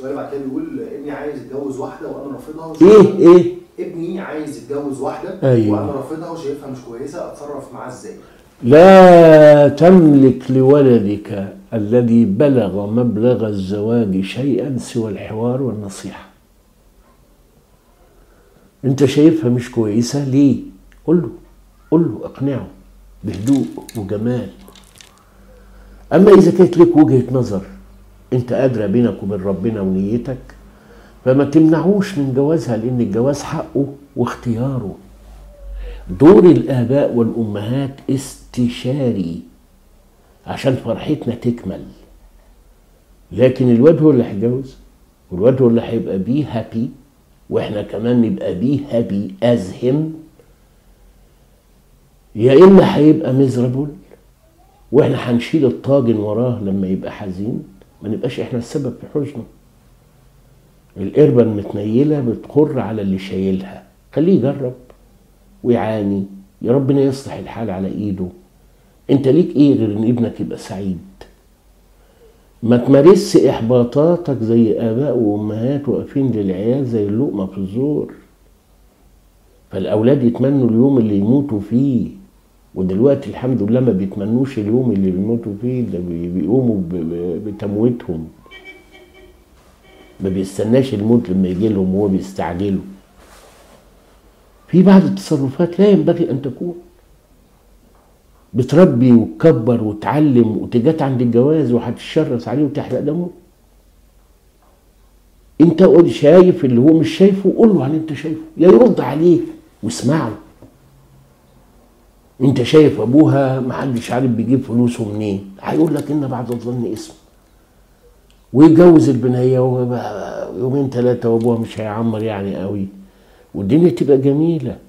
السؤال بعد كده بيقول ابني عايز يتجوز واحده وانا رافضها ايه وشايفها ايه ابني عايز يتجوز واحده أيوة. وانا رافضها وشايفها مش كويسه اتصرف معاه ازاي؟ لا تملك لولدك الذي بلغ مبلغ الزواج شيئا سوى الحوار والنصيحة انت شايفها مش كويسة ليه قل له قل له اقنعه بهدوء وجمال اما اذا كانت لك وجهة نظر انت ادرى بينك وبين ربنا ونيتك فما تمنعوش من جوازها لان الجواز حقه واختياره دور الآباء والأمهات استشاري عشان فرحتنا تكمل لكن الواد هو اللي هيتجوز والواد هو اللي هيبقى بيه هابي واحنا كمان نبقى بيه هابي از هيم يا اما هيبقى ميزرابل واحنا هنشيل الطاجن وراه لما يبقى حزين ما نبقاش احنا السبب في حزنه القربة المتنيلة بتخر على اللي شايلها خليه يجرب ويعاني يا ربنا يصلح الحال على ايده انت ليك ايه غير ان ابنك يبقى سعيد ما تمارسش احباطاتك زي اباء وامهات واقفين للعيال زي اللقمه في الزور فالاولاد يتمنوا اليوم اللي يموتوا فيه ودلوقتي الحمد لله ما بيتمنوش اليوم اللي بيموتوا فيه ده بي- بيقوموا ب- ب- بتمويتهم ما بيستناش الموت لما يجي لهم وهو بيستعجلوا في بعض التصرفات لا ينبغي ان تكون بتربي وتكبر وتعلم وتجات عند الجواز وهتشرس عليه وتحرق دمه انت قول شايف اللي هو مش شايفه قول له عن انت شايفه يا يرد عليه واسمعه انت شايف ابوها محدش عارف بيجيب فلوسه منين هيقول لك ان بعد الظن اسم ويتجوز البنيه ويبقى يومين ثلاثه وابوها مش هيعمر يعني قوي والدنيا تبقى جميله